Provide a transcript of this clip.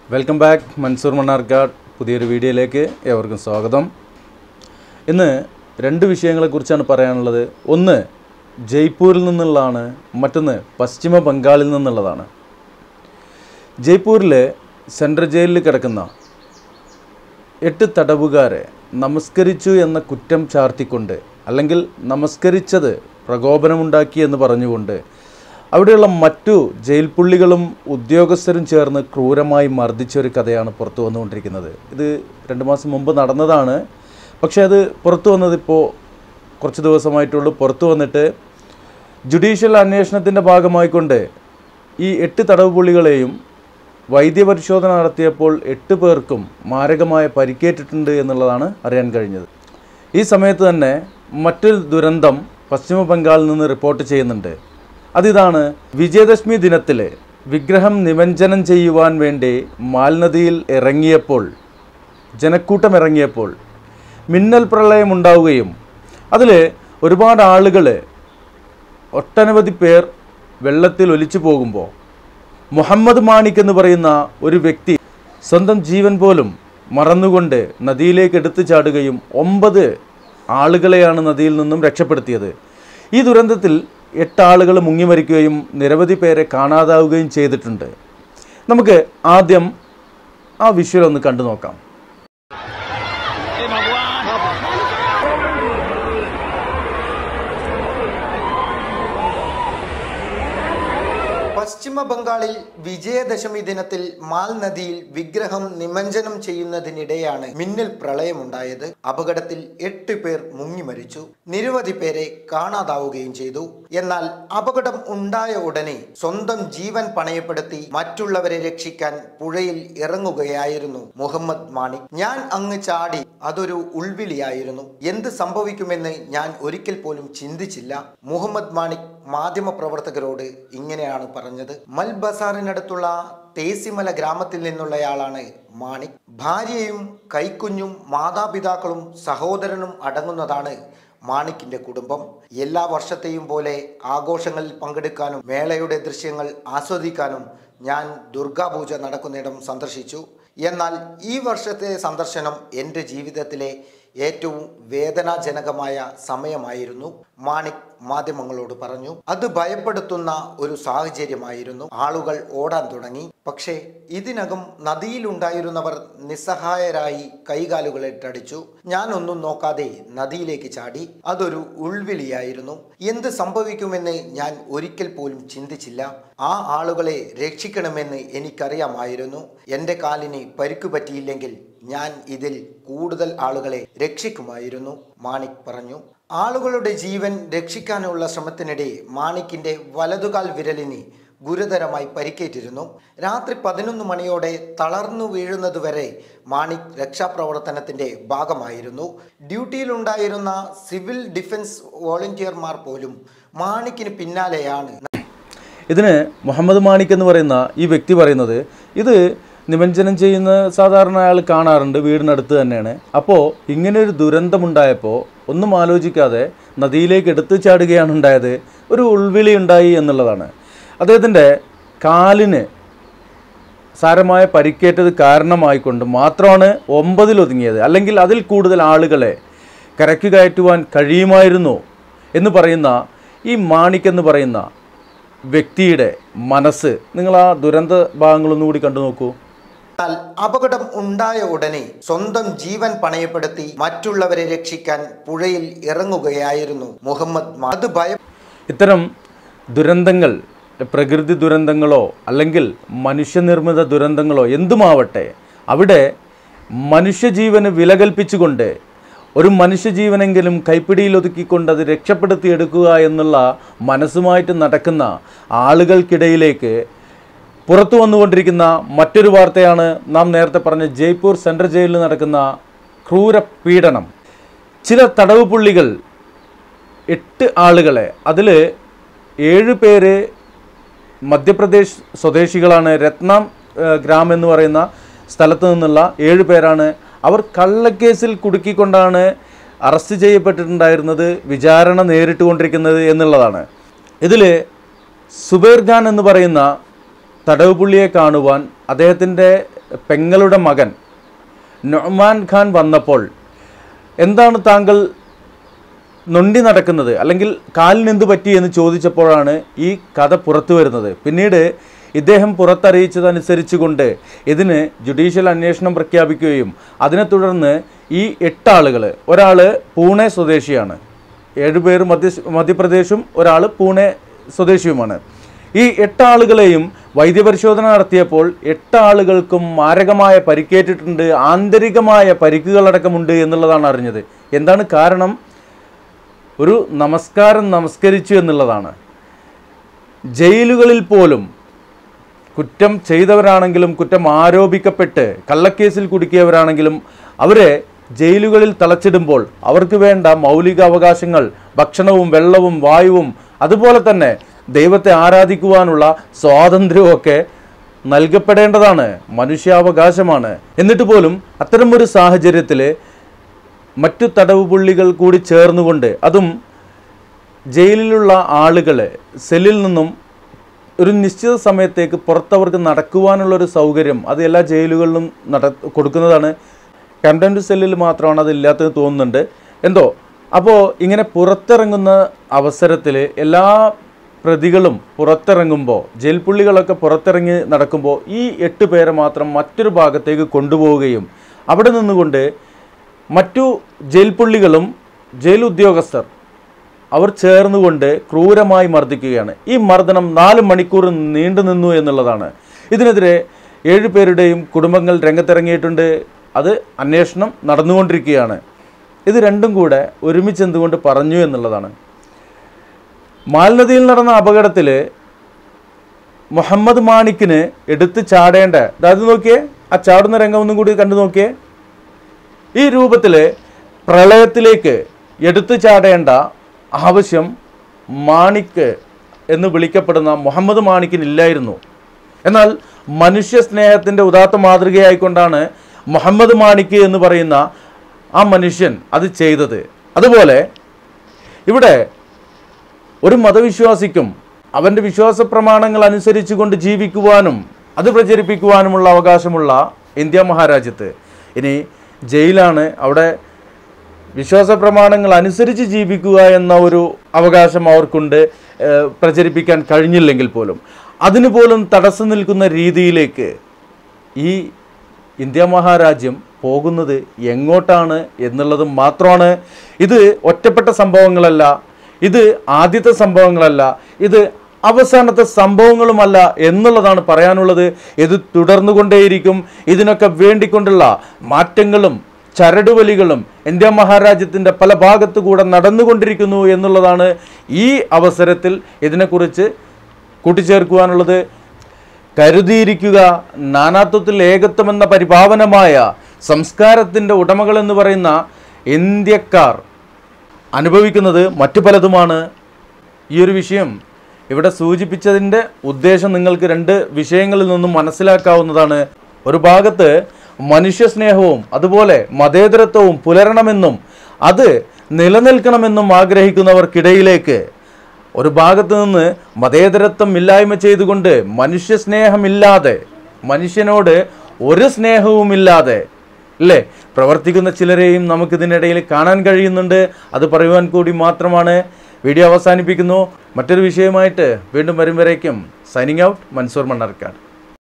welcome back Mansoor Mannarkkad പുതിയൊരു വീഡിയോയിലേക്ക് ഏവർക്കും സ്വാഗതം ഇന്ന് രണ്ട് വിഷയങ്ങളെക്കുറിച്ചാണ് പറയാനുള്ളത് ഒന്ന് ജയ്പൂരിൽ നിന്നുള്ളതാണ് മറ്റൊന്ന് പശ്ചിമ ബംഗാളിൽ നിന്നുള്ളതാണ് ജയ്പൂരിലെ സെൻട്രൽ ജയിലിൽ കിടക്കുന്ന എട്ട് തടവുകാരെ നമസ്കരിച്ചു എന്ന കുറ്റം ചാർത്തിക്കൊണ്ട് അല്ലെങ്കിൽ നമസ്കരിച്ചത് പ്രകോപനമുണ്ടാക്കി എന്ന് പറഞ്ഞുകൊണ്ട് അവിടെയുള്ള മറ്റു ജയിൽ പുള്ളികളും ഉദ്യോഗസ്ഥരും ചേർന്ന് ക്രൂരമായി മർദ്ദിച്ച ഒരു കഥയാണ് പുറത്തു വന്നുകൊണ്ടിരിക്കുന്നത് ഇത് രണ്ട് മാസം മുമ്പ് നടന്നതാണ് പക്ഷേ അത് പുറത്തു വന്നത് ഇപ്പോൾ കുറച്ച് ദിവസമായിട്ടുള്ളൂ പുറത്തു വന്നിട്ട് ജുഡീഷ്യൽ അന്വേഷണത്തിൻ്റെ ഭാഗമായിക്കൊണ്ട് ഈ എട്ട് തടവ് പുള്ളികളെയും വൈദ്യപരിശോധന നടത്തിയപ്പോൾ എട്ട് പേർക്കും മാരകമായ പരിക്കേറ്റിട്ടുണ്ട് എന്നുള്ളതാണ് അറിയാൻ കഴിഞ്ഞത് ഈ സമയത്ത് തന്നെ മറ്റൊരു ദുരന്തം പശ്ചിമ ബംഗാളിൽ നിന്ന് റിപ്പോർട്ട് ചെയ്യുന്നുണ്ട് അതിതാണ് വിജയദശമി ദിനത്തിൽ വിഗ്രഹം നിമഞ്ജനം ചെയ്യുവാൻ വേണ്ടി മാൽനദിയിൽ ഇറങ്ങിയപ്പോൾ ജനക്കൂട്ടം ഇറങ്ങിയപ്പോൾ മിന്നൽ പ്രളയം ഉണ്ടാവുകയും അതിൽ ഒരുപാട് ആളുകൾ ഒട്ടനവധി പേർ വെള്ളത്തിൽ ഒലിച്ചു പോകുമ്പോൾ മുഹമ്മദ് മാണിക് എന്ന് പറയുന്ന ഒരു വ്യക്തി സ്വന്തം ജീവൻ പോലും മറന്നുകൊണ്ട് നദിയിലേക്ക് എടുത്തു ചാടുകയും ഒമ്പത് ആളുകളെയാണ് നദിയിൽ നിന്നും രക്ഷപ്പെടുത്തിയത് ഈ ദുരന്തത്തിൽ എട്ട് ആളുകൾ മുങ്ങി മരിക്കുകയും നിരവധി പേരെ കാണാതാവുകയും ചെയ്തിട്ടുണ്ട് നമുക്ക് ആദ്യം ആ വിഷ്വൽ ഒന്ന് കണ്ടു നോക്കാം പശ്ചിമ ബംഗാളിൽ വിജയദശമി ദിനത്തിൽ മാൽ നദിയിൽ വിഗ്രഹം നിമഞ്ജനം ചെയ്യുന്നതിനിടെയാണ് മിന്നൽ പ്രളയമുണ്ടായത് അപകടത്തിൽ എട്ട് പേർ മുങ്ങി മരിച്ചു നിരവധി പേരെ കാണാതാവുകയും ചെയ്തു എന്നാൽ അപകടം ഉണ്ടായ ഉടനെ സ്വന്തം ജീവൻ പണയപ്പെടുത്തി മറ്റുള്ളവരെ രക്ഷിക്കാൻ പുഴയിൽ ഇറങ്ങുകയായിരുന്നു മുഹമ്മദ് മാണിക് ഞാൻ അങ്ങ് ചാടി അതൊരു ഉൾവിളിയായിരുന്നു എന്ത് സംഭവിക്കുമെന്ന് ഞാൻ ഒരിക്കൽ പോലും ചിന്തിച്ചില്ല മുഹമ്മദ് മാണിക് മാധ്യമപ്രവർത്തകരോട് ഇങ്ങനെയാണ് പറഞ്ഞത് മൽ ബസാറിനടുത്തുള്ള തേസിമല ഗ്രാമത്തിൽ നിന്നുള്ളയാളാണ് മാണിക് ഭാര്യയും കൈക്കുഞ്ഞും മാതാപിതാക്കളും സഹോദരനും അടങ്ങുന്നതാണ് മാണിക്കിന്റെ കുടുംബം എല്ലാ വർഷത്തെയും പോലെ ആഘോഷങ്ങളിൽ പങ്കെടുക്കാനും മേളയുടെ ദൃശ്യങ്ങൾ ആസ്വദിക്കാനും ഞാൻ ദുർഗാപൂജ നടക്കുന്നിടം സന്ദർശിച്ചു എന്നാൽ ഈ വർഷത്തെ സന്ദർശനം എൻ്റെ ജീവിതത്തിലെ ഏറ്റവും വേദനാജനകമായ സമയമായിരുന്നു മാണിക് മാധ്യമങ്ങളോട് പറഞ്ഞു അത് ഭയപ്പെടുത്തുന്ന ഒരു സാഹചര്യമായിരുന്നു ആളുകൾ ഓടാൻ തുടങ്ങി പക്ഷേ ഇതിനകം നദിയിലുണ്ടായിരുന്നവർ നിസ്സഹായരായി കൈകാലുകളിട്ടടിച്ചു ഞാനൊന്നും നോക്കാതെ നദിയിലേക്ക് ചാടി അതൊരു ഉൾവിളിയായിരുന്നു എന്ത് സംഭവിക്കുമെന്ന് ഞാൻ ഒരിക്കൽ പോലും ചിന്തിച്ചില്ല ആ ആളുകളെ രക്ഷിക്കണമെന്ന് എനിക്കറിയാമായിരുന്നു എൻ്റെ കാലിന് പരിക്കു പറ്റിയില്ലെങ്കിൽ ഞാൻ ഇതിൽ കൂടുതൽ ആളുകളെ രക്ഷിക്കുമായിരുന്നു മാണിക് പറഞ്ഞു ആളുകളുടെ ജീവൻ രക്ഷിക്കാനുള്ള ശ്രമത്തിനിടെ മാണിക്കിന്റെ വലതുകാൽ വിരലിന് ഗുരുതരമായി പരിക്കേറ്റിരുന്നു രാത്രി പതിനൊന്ന് മണിയോടെ തളർന്നു വീഴുന്നതുവരെ മാണിക് രക്ഷാപ്രവർത്തനത്തിന്റെ ഭാഗമായിരുന്നു ഡ്യൂട്ടിയിലുണ്ടായിരുന്ന സിവിൽ ഡിഫൻസ് വോളണ്ടിയർമാർ പോലും മാണിക്കിന് പിന്നാലെയാണ് ഇതിന് മുഹമ്മദ് മാണിക് എന്ന് പറയുന്ന ഈ വ്യക്തി പറയുന്നത് ഇത് നിമഞ്ജനം ചെയ്യുന്ന സാധാരണ അയാൾ കാണാറുണ്ട് വീടിനടുത്ത് തന്നെയാണ് അപ്പോൾ ഇങ്ങനെ ഒരു ദുരന്തമുണ്ടായപ്പോൾ ഒന്നും ആലോചിക്കാതെ നദിയിലേക്ക് എടുത്തു ചാടുകയാണ് ഉണ്ടായത് ഒരു ഉൾവിളി ഉണ്ടായി എന്നുള്ളതാണ് അദ്ദേഹത്തിൻ്റെ കാലിന് സാരമായ പരിക്കേറ്റത് കാരണമായിക്കൊണ്ട് മാത്രമാണ് ഒമ്പതിൽ ഒതുങ്ങിയത് അല്ലെങ്കിൽ അതിൽ കൂടുതൽ ആളുകളെ കരയ്ക്ക് കയറ്റുവാൻ കഴിയുമായിരുന്നു എന്ന് പറയുന്ന ഈ മാണിക് എന്ന് പറയുന്ന വ്യക്തിയുടെ മനസ്സ് നിങ്ങൾ ആ ദുരന്ത ഭാഗങ്ങളൊന്നും കൂടി കണ്ടു നോക്കൂ എന്നാൽ അപകടം ഉണ്ടായ ഉടനെ സ്വന്തം ജീവൻ പണയപ്പെടുത്തി മറ്റുള്ളവരെ രക്ഷിക്കാൻ പുഴയിൽ ഇറങ്ങുകയായിരുന്നു മുഹമ്മദ് മാ- അത് ഭയ ഇത്തരം ദുരന്തങ്ങൾ പ്രകൃതി ദുരന്തങ്ങളോ അല്ലെങ്കിൽ മനുഷ്യനിർമ്മിത ദുരന്തങ്ങളോ എന്തുമാവട്ടെ അവിടെ മനുഷ്യജീവന് വില കൽപ്പിച്ചുകൊണ്ട് ഒരു മനുഷ്യജീവനെങ്കിലും കൈപ്പിടിയിൽ ഒതുക്കിക്കൊണ്ട് അത് രക്ഷപ്പെടുത്തിയെടുക്കുക എന്നുള്ള മനസ്സുമായിട്ട് നടക്കുന്ന ആളുകൾക്കിടയിലേക്ക് പുറത്തു വന്നുകൊണ്ടിരിക്കുന്ന മറ്റൊരു വാർത്തയാണ് നാം നേരത്തെ പറഞ്ഞ ജയ്പൂർ സെൻട്രൽ ജയിലിൽ നടക്കുന്ന ക്രൂര പീഡനം ചില തടവ് പുള്ളികൾ എട്ട് ആളുകളെ അതിൽ ഏഴ് പേര് മധ്യപ്രദേശ് സ്വദേശികളാണ് രത്നം ഏഹ്, ഗ്രാം എന്ന് പറയുന്ന സ്ഥലത്ത് നിന്നുള്ള ഏഴ് പേരാണ് അവർ കള്ളക്കേസിൽ കുടുക്കിക്കൊണ്ടാണ് അറസ്റ്റ് ചെയ്യപ്പെട്ടിട്ടുണ്ടായിരുന്നത് വിചാരണ നേരിട്ടുകൊണ്ടിരിക്കുന്നത് എന്നുള്ളതാണ് ഇതിൽ സുബൈർ ഖാൻ എന്ന് പറയുന്ന തടവ് പുള്ളിയെ കാണുവാൻ അദ്ദേഹത്തിൻ്റെ പെങ്ങളുടെ മകൻ നൊമാൻ ഖാൻ വന്നപ്പോൾ എന്താണ് താങ്കൾ നൊണ്ടി നടക്കുന്നത് അല്ലെങ്കിൽ കാലിന് എന്ത് പറ്റി എന്ന് ചോദിച്ചപ്പോഴാണ് ഈ കഥ പുറത്തു വരുന്നത് പിന്നീട് ഇദ്ദേഹം പുറത്തറിയിച്ചതനുസരിച്ച് കൊണ്ട് ഇതിന് ജുഡീഷ്യൽ അന്വേഷണം പ്രഖ്യാപിക്കുകയും അതിനെ തുടർന്ന് ഈ എട്ടാളുകൾ ഒരാൾ പൂനെ സ്വദേശിയാണ് ഏഴുപേർ മധ്യ മധ്യപ്രദേശും ഒരാൾ പൂനെ സ്വദേശിയുമാണ് ഈ എട്ടാളുകളെയും വൈദ്യപരിശോധന നടത്തിയപ്പോൾ എട്ടാളുകൾക്കും മാരകമായ പരിക്കേറ്റിട്ടുണ്ട് ആന്തരികമായ പരിക്കുകളടക്കമുണ്ട് എന്നുള്ളതാണ് അറിഞ്ഞത് എന്താണ് കാരണം ഒരു നമസ്കാരം നമസ്കരിച്ചു എന്നുള്ളതാണ് ജയിലുകളിൽ പോലും കുറ്റം ചെയ്തവരാണെങ്കിലും കുറ്റം ആരോപിക്കപ്പെട്ട് കള്ളക്കേസിൽ കുടുക്കിയവരാണെങ്കിലും അവരെ ജയിലുകളിൽ തളച്ചിടുമ്പോൾ അവർക്ക് വേണ്ട മൗലിക അവകാശങ്ങൾ ഭക്ഷണവും വെള്ളവും വായുവും അതുപോലെ തന്നെ ദൈവത്തെ ആരാധിക്കുവാനുള്ള സ്വാതന്ത്ര്യമൊക്കെ നൽകപ്പെടേണ്ടതാണ് മനുഷ്യാവകാശമാണ് എന്നിട്ട് പോലും അത്തരമൊരു സാഹചര്യത്തിൽ മറ്റു തടവ് പുള്ളികൾ കൂടി ചേർന്നുകൊണ്ട് അതും ജയിലിലുള്ള ആളുകളെ സെല്ലിൽ നിന്നും ഒരു നിശ്ചിത സമയത്തേക്ക് പുറത്തവർക്ക് നടക്കുവാനുള്ളൊരു സൗകര്യം അത് എല്ലാ ജയിലുകളിലും നട കൊടുക്കുന്നതാണ് കണ്ടൻറ് സെല്ലിൽ മാത്രമാണ് അതില്ലാത്തത് തോന്നുന്നുണ്ട് എന്തോ അപ്പോൾ ഇങ്ങനെ പുറത്തിറങ്ങുന്ന അവസരത്തിൽ എല്ലാ പ്രതികളും പുറത്തിറങ്ങുമ്പോൾ ജയിൽ പുള്ളികളൊക്കെ പുറത്തിറങ്ങി നടക്കുമ്പോൾ ഈ എട്ട് പേരെ മാത്രം മറ്റൊരു ഭാഗത്തേക്ക് കൊണ്ടുപോവുകയും അവിടെ നിന്നുകൊണ്ട് മറ്റു ജയിൽ പുള്ളികളും ജയിൽ ഉദ്യോഗസ്ഥർ അവർ ചേർന്നുകൊണ്ട് ക്രൂരമായി മർദ്ദിക്കുകയാണ് ഈ മർദ്ദനം നാല് മണിക്കൂർ നീണ്ടു നിന്നു എന്നുള്ളതാണ് ഇതിനെതിരെ ഏഴ് പേരുടെയും കുടുംബങ്ങൾ രംഗത്തിറങ്ങിയിട്ടുണ്ട് അത് അന്വേഷണം നടന്നുകൊണ്ടിരിക്കുകയാണ് ഇത് രണ്ടും കൂടെ ഒരുമിച്ച് എന്തുകൊണ്ട് പറഞ്ഞു എന്നുള്ളതാണ് മാൽനദിയിൽ നടന്ന അപകടത്തിൽ മുഹമ്മദ് മാണിക്കിന് എടുത്ത് ചാടേണ്ട അതായത് നോക്കിയേ ആ ചാടുന്ന രംഗം ഒന്നും കൂടി കണ്ടു നോക്കിയേ ഈ രൂപത്തിൽ പ്രളയത്തിലേക്ക് എടുത്തു ചാടേണ്ട ആവശ്യം മാണിക്ക് എന്ന് വിളിക്കപ്പെടുന്ന മുഹമ്മദ് മാണിക്കിനില്ലായിരുന്നു എന്നാൽ മനുഷ്യ സ്നേഹത്തിൻ്റെ ഉദാത്ത മാതൃകയായിക്കൊണ്ടാണ് മുഹമ്മദ് മാണിക്ക് എന്ന് പറയുന്ന ആ മനുഷ്യൻ അത് ചെയ്തത് അതുപോലെ ഇവിടെ ഒരു മതവിശ്വാസിക്കും അവൻ്റെ വിശ്വാസ പ്രമാണങ്ങൾ അനുസരിച്ചുകൊണ്ട് ജീവിക്കുവാനും അത് പ്രചരിപ്പിക്കുവാനുമുള്ള അവകാശമുള്ള ഇന്ത്യ മഹാരാജ്യത്ത് ഇനി ജയിലാണ് അവിടെ വിശ്വാസ പ്രമാണങ്ങൾ അനുസരിച്ച് ജീവിക്കുക എന്ന ഒരു അവകാശം അവർക്കുണ്ട് ഏഹ്, പ്രചരിപ്പിക്കാൻ കഴിഞ്ഞില്ലെങ്കിൽ പോലും അതിന് പോലും തടസ്സം നിൽക്കുന്ന രീതിയിലേക്ക് ഈ ഇന്ത്യ മഹാരാജ്യം പോകുന്നത് എങ്ങോട്ടാണ് എന്നുള്ളത് മാത്രമാണ് ഇത് ഒറ്റപ്പെട്ട സംഭവങ്ങളല്ല ഇത് ആദ്യത്തെ സംഭവങ്ങളല്ല ഇത് അവസാനത്തെ സംഭവങ്ങളുമല്ല എന്നുള്ളതാണ് പറയാനുള്ളത് ഇത് തുടർന്നുകൊണ്ടേയിരിക്കും ഇതിനൊക്കെ വേണ്ടിക്കൊണ്ടുള്ള മാറ്റങ്ങളും ചരടുവലികളും ഇന്ത്യ മഹാരാജ്യത്തിൻ്റെ പല ഭാഗത്തു കൂടെ നടന്നുകൊണ്ടിരിക്കുന്നു എന്നുള്ളതാണ് ഈ അവസരത്തിൽ ഇതിനെക്കുറിച്ച് കൂട്ടിച്ചേർക്കുവാനുള്ളത് കരുതിയിരിക്കുക നാനാത്വത്തിൽ ഏകത്വം എന്ന പരിപാവനമായ സംസ്കാരത്തിൻ്റെ ഉടമകൾ എന്ന് പറയുന്ന ഇന്ത്യക്കാർ അനുഭവിക്കുന്നത് മറ്റു പലതുമാണ് ഈ ഒരു വിഷയം ഇവിടെ സൂചിപ്പിച്ചതിൻ്റെ ഉദ്ദേശം നിങ്ങൾക്ക് രണ്ട് വിഷയങ്ങളിൽ നിന്നും മനസ്സിലാക്കാവുന്നതാണ് ഒരു ഭാഗത്ത് മനുഷ്യസ്നേഹവും അതുപോലെ മതേതരത്വവും പുലരണമെന്നും അത് നിലനിൽക്കണമെന്നും ആഗ്രഹിക്കുന്നവർക്കിടയിലേക്ക് ഒരു ഭാഗത്ത് നിന്ന് മതേതരത്വം ഇല്ലായ്മ ചെയ്തുകൊണ്ട് മനുഷ്യസ്നേഹമില്ലാതെ മനുഷ്യനോട് ഒരു സ്നേഹവുമില്ലാതെ അല്ലേ പ്രവർത്തിക്കുന്ന ചിലരെയും നമുക്കിതിനിടയിൽ കാണാൻ കഴിയുന്നുണ്ട് അത് പറയുവാൻ കൂടി മാത്രമാണ് വീഡിയോ അവസാനിപ്പിക്കുന്നു മറ്റൊരു വിഷയമായിട്ട് വീണ്ടും വരും വരേക്കും സൈനിങ് ഔട്ട് മൻസൂർ മണ്ണാർക്കാട്